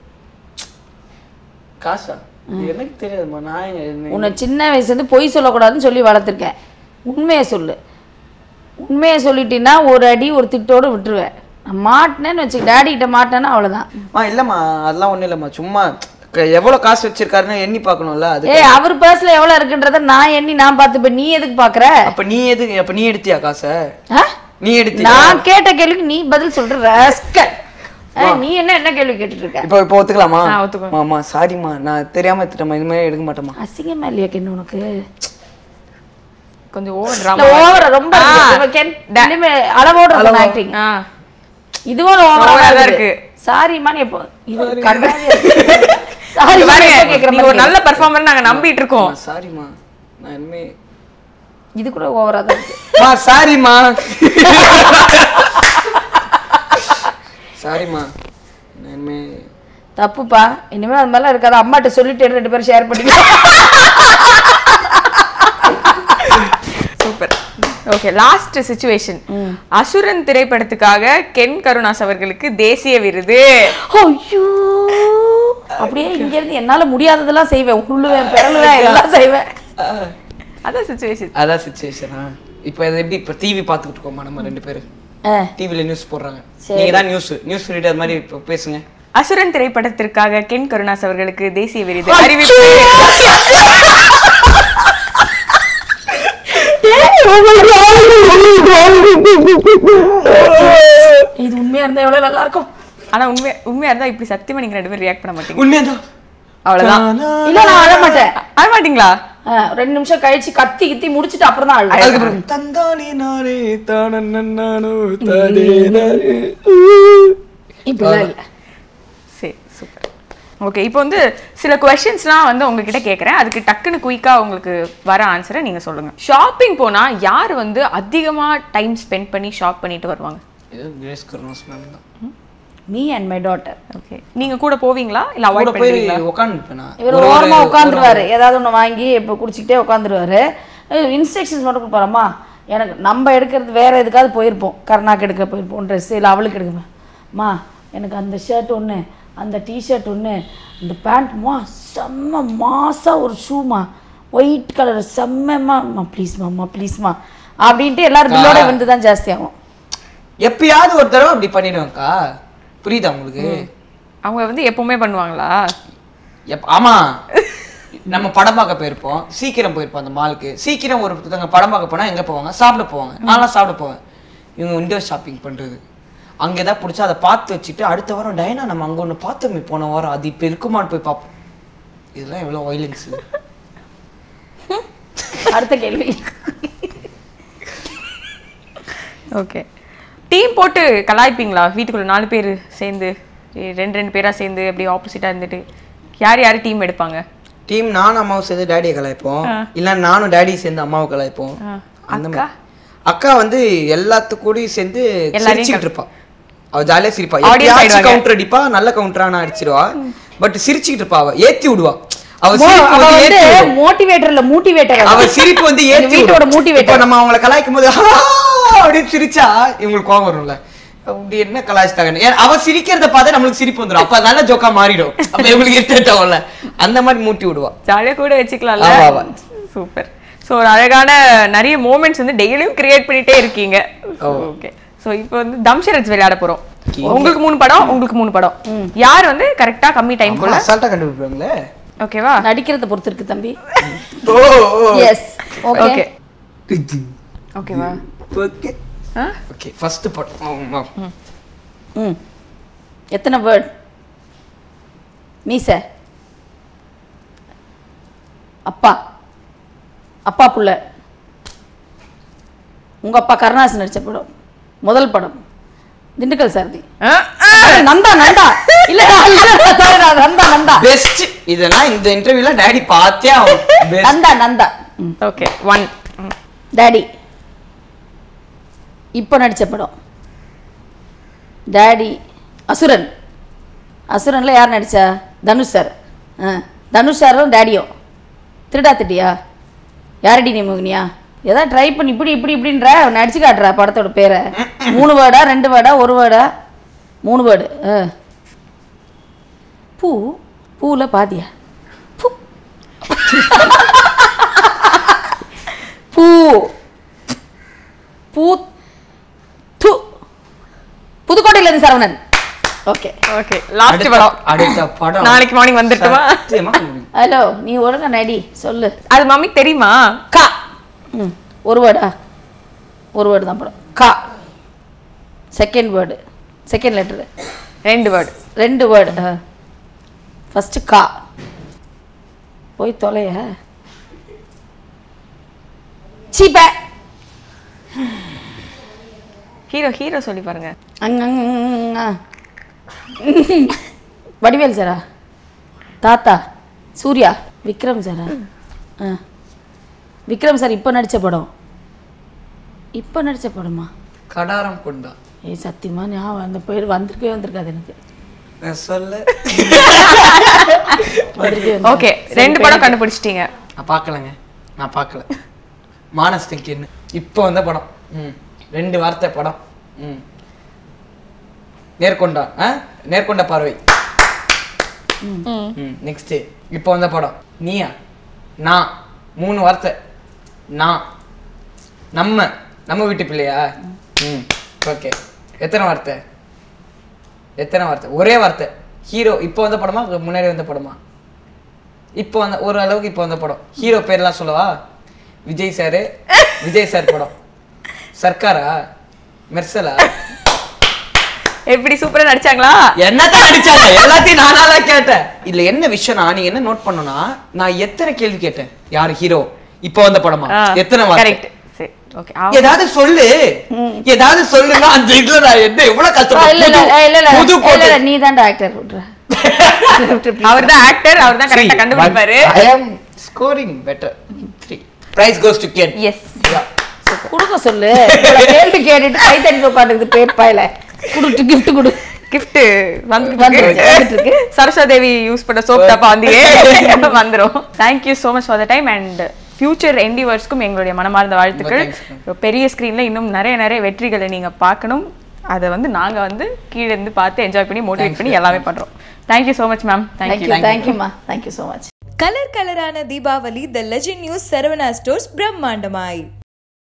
காசா இது எனக்கு தெரியாதும்மா நான் எங்க- என்ன- உன்னை சின்ன வயசுலேருந்து பொய் சொல்லக்கூடாதுன்னு சொல்லி வளர்த்துருக்கேன் உண்மையை சொல்லு உண்மையை சொல்லிட்டீன்னா ஒரு அடி ஒரு திட்டோடு விட்டுருவேன் நான் மாட்டினேன்னு வச்சுக்க டேடி கிட்ட மாட்டினேன்னா அவ்வளோதான் அம்மா இல்லைம்மா அதெல்லாம் ஒன்றும் இல்லைம்மா சும்மா க- எவ்வளோ காசு வச்சிருக்காருன்னு எண்ணி பார்க்கணும்ல அது ஏய் அவர் பர்ஸ்ல எவ்வளோ இருக்குன்றத நான் எண்ணி நான் பார்த்துப்பேன் நீ எதுக்கு பார்க்குற அப்போ நீ எது அப்போ நீ எடுத்தியா காசை ஆ? நீ எடுத்தியா நான் கேட்ட கேள்விக்கு நீ பதில் சொல்ற rascal. ஆ, நீ என்ன என்ன கேள்வி கேட்டுட்டு இருக்க இப்போ இப்போ ஒத்துக்கலாமா ஆ, ஒத்துக்கோ. ஆமா சாரிம்மா நான் தெரியாம எடுத்துட்டேம்மா இனிமேல் எடுக்க மாட்டேம்மா அசிங்கமா இல்லையா கென்னு உனக்கு கொஞ்சம் ஓவர் இல்ல, ட்ராமா over ஆ, ரொம்ப இருக்கு. இவ கென்- இனிமே அளவோட இருக்கணும் acting. ஆ இதுவும் over ஆ Over ஆ தான் இருக்கு இருக்கு. சாரிம்மா நீ எப்போ இது கண்டாவே இருக்கு. Sorry, இங்க மா, பாருங்க, எப்போ கேக்குற நீங்க ஒரு மாதிரி நல்ல பெர்ஃபார்மர் நாங்க நம்பிட்டு இருக்கோம் அம்மா, சாரிம்மா நான் இனிமே இது கூட ஓவரா தான் இருக்கு மா சாரிம்மா சாரிம்மா நான் இனிமே தப்புப்பா இனிமே அது மாதிரிலாம் இருக்காது அம்மாட்ட சொல்லிட்டு ரெண்டு பேரும் ஷேர் பண்ணிக்கலாம் சூப்பர் ஓகே லாஸ்ட் சுச்சுவேஷன் அசுரன் திரைப்படத்துக்காக கென் கருணாஸ் அவர்களுக்கு தேசிய விருது ஐயோ அப்படியே இங்க இருந்து என்னால முடியாததெல்லாம் செய்வேன் உருளுவேன் பிறலுவேன் எல்லாம் செய்வேன் அதான் சுச்சுவேஷன் அதான் சுச்சுவேஷனா இப்போ இது எப்படி இப்போ டிவி பார்த்துக்கிட்டு இருக்கோமா நம்ம ரெண்டு பேரும் ஆ, டிவியில் நியூஸ் போடுறாங்க சரி. நீங்க தான் நியூஸ் நியூஸ் ரீடர் மாதிரி இப்போ பேசுங்க அசுரன் திரைப்படத்திற்காக கென் கருணாஸ் அவர்களுக்கு தேசிய விருது அறிவிப்பு இது உண்மையா இருந்தா எவ்வளவு நல்லா இருக்கும் ஆனா உண்மை உண்மையா இருந்தா இப்படி சத்தியமா நீங்க ரெண்டு பேரும் ரியாக்ட் பண்ண மாட்டீங்க உண்மையதான் அவ்வளவுதான் இல்ல நான் அழ மாட்டேன் அழ மாட்டீங்களா ஆ, ரெண்டு நிமிஷம் கழிச்சு கத்தி கித்தி முடிச்சிட்டு அப்புறம் தான் அழுவேன் அதுக்கப்புறம் தந்தானே நானே தானோ தானே நானே இப்படிலாம் இல்ல சரி சூப்பர் ஓகே இப்போ வந்து சில கொஷின்ஸ்லாம் வந்து உங்ககிட்ட கேட்குறேன் அதுக்கு டக்குன்னு குயிக்காக உங்களுக்கு வர ஆன்சரை நீங்கள் சொல்லுங்கள் ஷாப்பிங் போனால் யார் வந்து அதிகமாக டைம் ஸ்பெண்ட் பண்ணி ஷாப் பண்ணிட்டு வருவாங்க இது கிரேஸ் கருணாஸ் மேம் தான் me and my daughter okay நீங்கள் கூட போவீங்களா இல்லை கூட அவாய்ட் போய் பண்ணுவீங்களா உட்காந்துருப்பேன் நான் இவர் ஓரமா உட்காந்துருவாரு ஏதாவது ஒண்ணு வாங்கி இப்போ குடிச்சிக்கிட்டே உட்காந்துருவாரு இன்ஸ்ட்ரக்ஷன்ஸ் மட்டும் கொடுப்பாரம்மா எனக்கு நம்ம எடுக்கிறது வேற எதுக்காவது போயிருப்போம் கருணாக்கு எடுக்க போயிருப்போம் ட்ரெஸ் இல்லை அவளுக்கு எடுக்க அம்மா எனக்கு அந்த ஷர்ட் ஒன்று அந்த டிஷர்ட் ஒன்று அந்த பேண்ட்மா செம்ம மாசா ஒரு ஷூமா ஒயிட் கலர் செம்மம்மா ப்ளீஸ்மா அம்மா ப்ளீஸ்மா அப்படின்ட்டு எல்லாரும் பில்லோட வந்து தான் ஜாஸ்தி ஆகும் எப்பயாவது ஒரு தடவை அப்படி பண்ணிடுவேன்க்கா புரியுதா உங்களுக்கு அவங்க வந்து எப்பவுமே பண்ணுவாங்களா எப் ஆமா நம்ம படம் பார்க்க போயிருப்போம் சீக்கிரம் போயிருப்போம் அந்த மாலுக்கு சீக்கிரம் ஒருத்தவங்க படம் பார்க்க போனா எங்க போவாங்க சாப்பிட போவாங்க நான்லாம் சாப்பிட போவேன் இவங்க விண்டோ ஷாப்பிங் பண்றது அங்க ஏதாவது பிடிச்சா அதை பார்த்து வச்சுட்டு அடுத்த வாரம் டைனா நம்ம அங்க ஒன்று பார்த்தோமே போன வாரம் அது இப்போ இருக்குமான்னு போய் பார்ப்போம் இதெல்லாம் எவ்வளோ வைலன்ஸ் அடுத்த கேள்வி ஓகே டீம் போட்டு கலாய்ப்பீங்களா வீட்டுக்குள்ள நாலு பேர் சேர்ந்து ஏ, ரெண்டு ரெண்டு பேரா சேர்ந்து அப்படியே ஆப்போசிட்டா இருந்துட்டு யார் யார் டீம் எடுப்பாங்க டீம் நானும் அம்மாவும் சேர்ந்து டேடியை கலாய்ப்போம் இல்ல நானும் டேடி சேர்ந்து அம்மாவை கலாய்ப்போம் அந்த அக்கா? மாதிரி அக்கா வந்து எல்லாத்து கூடயும் சேர்ந்து எல்லாரையும் சிரிச்சுட்டு இருப்பா அவ ஜாலியா சிரிப்பா Audience எப்பயாச்சும் ஆயிடுவாங்க. கவுண்டர் அடிப்பா நல்ல கவுண்டரான அடிச்சிருவா பட் சிரிச்சுக்கிட்டு இருப்பா அவ ஏத்தி விடுவா அவ மோ- சிரிப்பு அவ வந்து வந்து ஏத்தி விடுவா. மோட்டிவேட்டர்ல மோட்டிவேட்டர் அவ சிரிப்பு வந்து எங்க ஏத்தி வீட்டோட விடும். motivator. இப்போ நம்ம அவங்கள கலாய்க்கும் போது "ஆ" அப்படின்னு சிரிச்சா இவங்களுக்கு கோவம் வரும்ல அப்படி என்ன கலாய்ச்சிட்டாங்க ஏன் அவ சிரிக்கிறத பார்த்தா நம்மளுக்கு சிரிப்பு வந்துடும் அப்ப நல்ல ஜோக்கா மாறிடும் அப்ப இவங்களுக்கு இருட்டாவல அந்த மாதிரி மூட்டி விடுவா ஜாலியா கூட வச்சுக்கலாம்ல ஆமா, ஆமா. சூப்பர் ஸோ ஒரு அழகான நிறைய மூமெண்ட்ஸ் வந்து டெய்லியும் கிரியேட் பண்ணிட்டே இருக்கீங்க ஓகே ஸோ இப்போ வந்து தம்ஷரத் விளையாட போறோம் உங்களுக்கு மூணு படம் உங்களுக்கு மூணு படம் யார் வந்து கரெக்டா கம்மி டைம் அம்மா அசால்ட்டா கண்டுபிடிப்பாங்களே ஓகேவா நடிக்கிறத பொறுத்து இருக்கு தம்பி ஓ எஸ் ஓகே ஓகே ஓகேவா ஓகே ஆ ஓகே ஃபர்ஸ்ட் படம் ஆமா. ம் எத்தனை வேர்ட் மீச அப்பா அப்பா புள்ள உங்க அப்பா கருணாஸ் நடிச்ச படம் முதல் படம் திண்டுக்கல் சாரதி ஆ, ஆ. நந்தா நந்தா இல்ல இல்ல, sorry, நான் நந்தா நந்தா பெஸ்ட் இதெல்லாம் இந்த இன்டர்வியூல டாடி பார்த்தே ஆகும் பெஸ்ட் நந்தா நந்தா ம் ஓகே ஒன் டேடி இப்போ நடித்த படம் டேடி அசுரன் அசுரனில் யார் நடிச்சா தனுஷ் சார் ஆ தனுஷ் சாரும் டேடியும் திருடா திட்டியா யாரடி நீ மோகினியா ஏதாவது ட்ரை பண்ணி இப்படி இப்படி இப்படின்ற நடிச்சு காட்டுறா படத்தோட பேரை மூணு வேர்டா ரெண்டு வேர்டா ஒரு வேர்டா மூணு வேர்டு ஆ பூ பூவில் பாதியா பூ பூ பூ து புதுக்கோட்டையில இருந்து சரவணன் ஓகே ஓகே லாஸ்ட் அடுத்த- படம் அடுத்த படம் நாளைக்கு மார்னிங் வந்துட்டுமா சத்தியமா சொல்லுங்க. ஹலோ நீ ஒழுங்கா நடி சொல்லு அது மம்மிக்கு தெரியுமா கா ம் ஒரு வேர்டா ஒரு வேர்டு தான் படம் கா செகண்ட் வேர்டு செகண்ட் லெட்டரு ரெண்டு வேர்டு ரெண்டு வேர்டு ஃபஸ்ட்டு கா போய் தொலைய சீப்ப ஹீரோ ஹீரோ சொல்லி பாருங்க அங்க வடிவேல் சாரா தாத்தா சூர்யா விக்ரம் சாரா ஆ விக்ரம் சார் இப்போ நடித்த படம் இப்போ நடித்த படமா கடாரம் கொண்டா ஏய் சத்தியமா ஞாபகம் அந்த பேர் வந்திருக்கவே வந்திருக்காது எனக்கு நான் சொல்ல வந்திருக்கவே ஓகே ரெண்டு படம் கண்டுபிடிச்சிட்டீங்க நான் பார்க்கலங்க நான் பார்க்கல மானஸ்திக்கு இப்போ வந்த படம் ம் ரெண்டு வார்த்தை படம் ம் நேர்கொண்டா ஆ நேர்கொண்ட பார்வை ம் நெக்ஸ்ட் இப்போ வந்த படம் நீயா நான் மூணு வார்த்தை நான் நம்ம நம்ம வீட்டு பிள்ளையா ம் ஓகே எத்தனை வார்த்தை எத்தனை வார்த்தை ஒரே வார்த்தை ஹீரோ இப்போ வந்த படமா முன்னாடி வந்த படமா இப்போ வந்த ஒரு அளவுக்கு இப்போ வந்த படம் ஹீரோ பேர்லாம் சொல்லவா விஜய் சாரு விஜய் சார் படம் சர்க்காரா மெர்சலா எப்படி சூப்பரா நடிச்சாங்களா என்னதான் அடிச்சாங்க எல்லாத்தையும் நானால கேட்டேன் இதுல என்ன விஷயம்னா நீங்க என்ன நோட் பண்ணணும்னா நான் எத்தனை கேள்வி கேட்டேன் யார் ஹீரோ இப்போ வந்த படமா எத்தனை வார்த்தை கரெக்ட் சரி ஓகே ஏதாவது சொல்லு ஏதாவது சொல்லுங்க அந்த இதுல நான் என்ன எவ்வளவு ஆ, இல்ல இல்ல கஷ்டம் இல்ல இல்ல புது இல்ல, கோட்டை இல்ல நீ தான்டா ஆக்டர் விட்ற அவர் தான் ஆக்டர் அவர் தான் கரெக்டா கண்டுபிடிப்பாரு I am scoring better three prize goes to Ken எஸ் கொடுக்க சொல்லு இவ்வளவு கேள்வி கேட்டுட்டு கை தட்டி உட்காந்துருக்கு பேப்பாயில குடுட்டு gift கொடு கிஃப்ட் வந்துட்டு வந்துருச்சு, வந்துட்டு இருக்கு சரஸ்வதி தேவி யூஸ் பண்ண சோப் டப்பா வந்தியே வந்துரும் thank you so much for the time and future எண்டிவர்ஸ்க்கும் எங்களுடைய மனமார்ந்த வாழ்த்துக்கள் ரொம்ப ஒரு பெரிய ஸ்க்ரீனில் இன்னும் நிறைய நிறைய வெற்றிகளை நீங்க பார்க்கணும் அதை வந்து நாங்க வந்து கீழே இருந்து பார்த்து என்ஜாய் பண்ணி மோட்டிவேட் பண்ணி எல்லாமே பண்றோம் thank you so much ma'am thank you thank you தேங்க்யூம்மா தேங்க்யூ ஸோ மச் கலர் கலரான Deepavali the legend news Saravana stores பிரம்மாண்டமாய்